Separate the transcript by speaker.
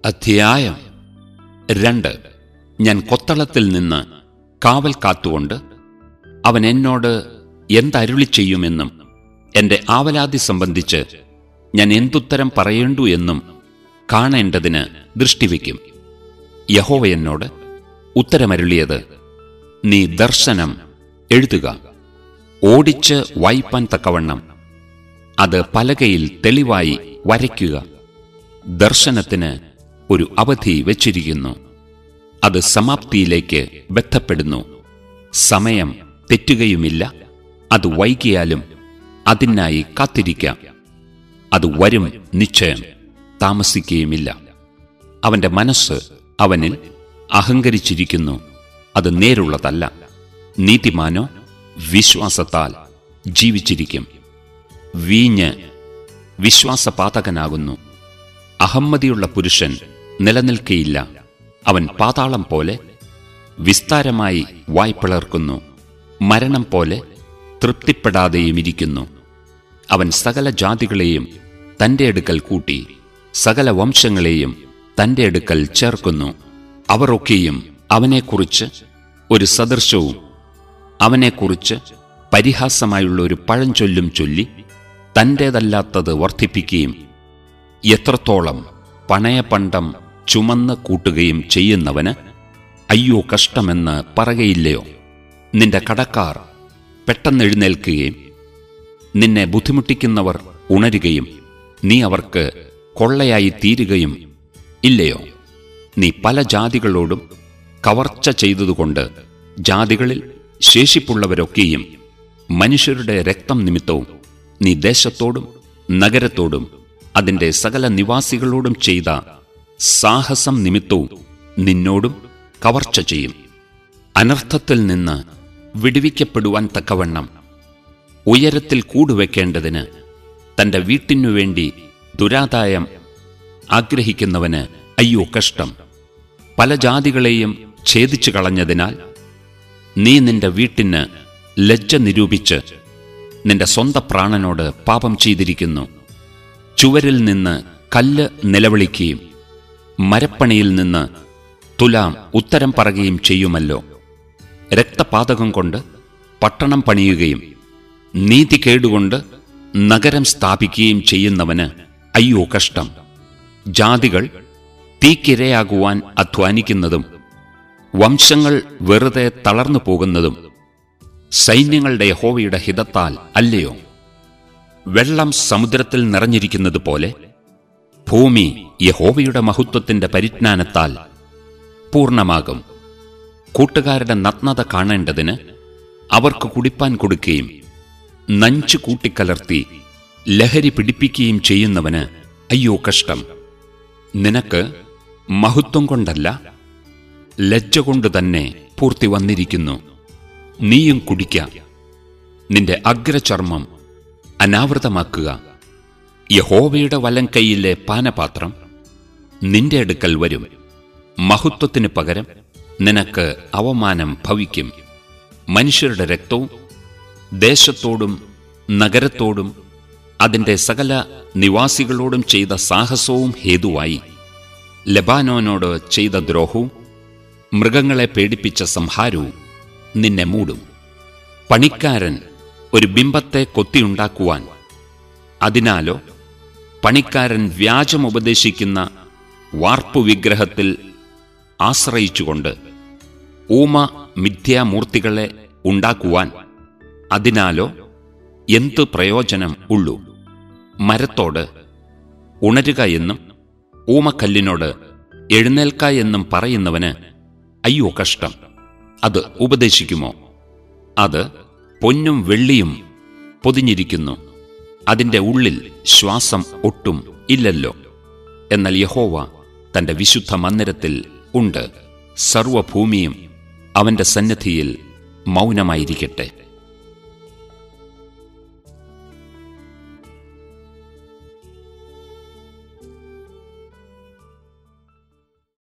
Speaker 1: അധ്യായം രണ്ട് ഞാൻ കൊത്തളത്തിൽ നിന്ന് കാവൽ കാത്തുകൊണ്ട് അവൻ എന്നോട് എന്തരുളി ചെയ്യുമെന്നും എന്റെ ആവലാതി സംബന്ധിച്ച് ഞാൻ എന്തുത്തരം പറയേണ്ടു എന്നും കാണേണ്ടതിന് ദൃഷ്ടിവെക്കും യഹോവ എന്നോട് ഉത്തരമരുളിയത് നീ ദർശനം എഴുതുക ഓടിച്ച് വായിപ്പാൻ തക്കവണ്ണം അത് പലകയിൽ തെളിവായി വരയ്ക്കുക ദർശനത്തിന് ഒരു അവധി വച്ചിരിക്കുന്നു അത് സമാപ്തിയിലേക്ക് ബന്ധപ്പെടുന്നു സമയം തെറ്റുകയുമില്ല അത് വൈകിയാലും അതിനായി കാത്തിരിക്കാം അത് വരും നിശ്ചയം താമസിക്കുകയുമില്ല അവന്റെ മനസ്സ് അവനിൽ അഹങ്കരിച്ചിരിക്കുന്നു അത് നേരുള്ളതല്ല നീതിമാനോ വിശ്വാസത്താൽ ജീവിച്ചിരിക്കും വീഞ്ഞ് വിശ്വാസപാതകനാകുന്നു അഹമ്മതിയുള്ള പുരുഷൻ നിലനിൽക്കയില്ല അവൻ പാതാളം പോലെ വിസ്താരമായി വായ്പിളർക്കുന്നു മരണം പോലെ തൃപ്തിപ്പെടാതെയും ഇരിക്കുന്നു അവൻ സകല ജാതികളെയും തന്റെ അടുക്കൽ കൂട്ടി സകല വംശങ്ങളെയും തന്റെ അടുക്കൽ ചേർക്കുന്നു അവർ ഒക്കെയും അവനെക്കുറിച്ച് ഒരു സദൃശവും അവനെക്കുറിച്ച് പരിഹാസമായുള്ള ഒരു പഴഞ്ചൊല്ലും ചൊല്ലി തന്റേതല്ലാത്തത് വർദ്ധിപ്പിക്കുകയും എത്രത്തോളം പണയപണ്ടം ചുമന്ന് കൂട്ടുകയും ചെയ്യുന്നവന് അയ്യോ കഷ്ടമെന്ന് പറകയില്ലയോ നിന്റെ കടക്കാർ പെട്ടെന്നെഴുന്നേൽക്കുകയും നിന്നെ ബുദ്ധിമുട്ടിക്കുന്നവർ ഉണരുകയും നീ അവർക്ക് കൊള്ളയായി തീരുകയും ഇല്ലയോ നീ പല ജാതികളോടും കവർച്ച ചെയ്തതുകൊണ്ട് ജാതികളിൽ ശേഷിപ്പുള്ളവരൊക്കെയും മനുഷ്യരുടെ രക്തം നിമിത്തവും നീ ദേശത്തോടും നഗരത്തോടും അതിന്റെ സകല നിവാസികളോടും ചെയ്ത സാഹസം നിമിത്തവും നിന്നോടും കവർച്ച ചെയ്യും അനർത്ഥത്തിൽ നിന്ന് വിടുവിക്കപ്പെടുവാൻ തക്കവണ്ണം ഉയരത്തിൽ കൂടുവെക്കേണ്ടതിന് തന്റെ വീട്ടിനു വേണ്ടി ദുരാദായം ആഗ്രഹിക്കുന്നവന് അയ്യോ കഷ്ടം പല ജാതികളെയും ഛേദിച്ചു കളഞ്ഞതിനാൽ നീ നിന്റെ വീട്ടിന് ലജ്ജ നിരൂപിച്ച് നിന്റെ സ്വന്ത പ്രാണനോട് പാപം ചെയ്തിരിക്കുന്നു ചുവരിൽ നിന്ന് കല്ല് നിലവിളിക്കുകയും മരപ്പണിയിൽ നിന്ന് തുലാം ഉത്തരം പറയുകയും ചെയ്യുമല്ലോ രക്തപാതകം കൊണ്ട് പട്ടണം പണിയുകയും നീതി കേടുകൊണ്ട് നഗരം സ്ഥാപിക്കുകയും ചെയ്യുന്നവന് അയ്യോ കഷ്ടം ജാതികൾ തീക്കിരയാകുവാൻ അധ്വാനിക്കുന്നതും വംശങ്ങൾ വെറുതെ തളർന്നു പോകുന്നതും സൈന്യങ്ങളുടെ യഹോവയുടെ ഹിതത്താൽ അല്ലയോ വെള്ളം സമുദ്രത്തിൽ നിറഞ്ഞിരിക്കുന്നത് പോലെ ഭൂമി യഹോവയുടെ മഹത്വത്തിന്റെ പരിജ്ഞാനത്താൽ പൂർണ്ണമാകും കൂട്ടുകാരുടെ നഗ്നത കാണേണ്ടതിന് അവർക്ക് കുടിപ്പാൻ കൊടുക്കുകയും നഞ്ചു കൂട്ടിക്കലർത്തി ലഹരി പിടിപ്പിക്കുകയും ചെയ്യുന്നവന് അയ്യോ കഷ്ടം നിനക്ക് മഹത്വം കൊണ്ടല്ല ലജ്ജ കൊണ്ട് തന്നെ പൂർത്തി വന്നിരിക്കുന്നു നീയും കുടിക്ക നിന്റെ അഗ്രചർമ്മം അനാവൃതമാക്കുക യഹോവയുടെ വലം കൈയിലെ പാനപാത്രം നിന്റെ അടുക്കൽ വരും മഹത്വത്തിന് പകരം നിനക്ക് അവമാനം ഭവിക്കും മനുഷ്യരുടെ രക്തവും ദേശത്തോടും നഗരത്തോടും അതിന്റെ സകല നിവാസികളോടും ചെയ്ത സാഹസവും ഹേതുവായി ലബാനോനോട് ചെയ്ത ദ്രോഹവും മൃഗങ്ങളെ പേടിപ്പിച്ച സംഹാരവും നിന്നെ മൂടും പണിക്കാരൻ ഒരു ബിംബത്തെ കൊത്തിയുണ്ടാക്കുവാൻ അതിനാലോ പണിക്കാരൻ വ്യാജമുപദേശിക്കുന്ന വാർപ്പുവിഗ്രഹത്തിൽ ആശ്രയിച്ചുകൊണ്ട് ഊമ മിഥ്യാമൂർത്തികളെ ഉണ്ടാക്കുവാൻ അതിനാലോ എന്തു പ്രയോജനം ഉള്ളൂ മരത്തോട് ഉണരുക എന്നും ഊമക്കല്ലിനോട് എഴുന്നേൽക്ക എന്നും പറയുന്നവന് അയ്യോ കഷ്ടം അത് ഉപദേശിക്കുമോ അത് പൊന്നും വെള്ളിയും പൊതിഞ്ഞിരിക്കുന്നു അതിന്റെ ഉള്ളിൽ ശ്വാസം ഒട്ടും ഇല്ലല്ലോ എന്നാൽ യഹോവ തന്റെ വിശുദ്ധ മന്ദിരത്തിൽ ഉണ്ട് സർവഭൂമിയും അവന്റെ സന്നിധിയിൽ മൗനമായിരിക്കട്ടെ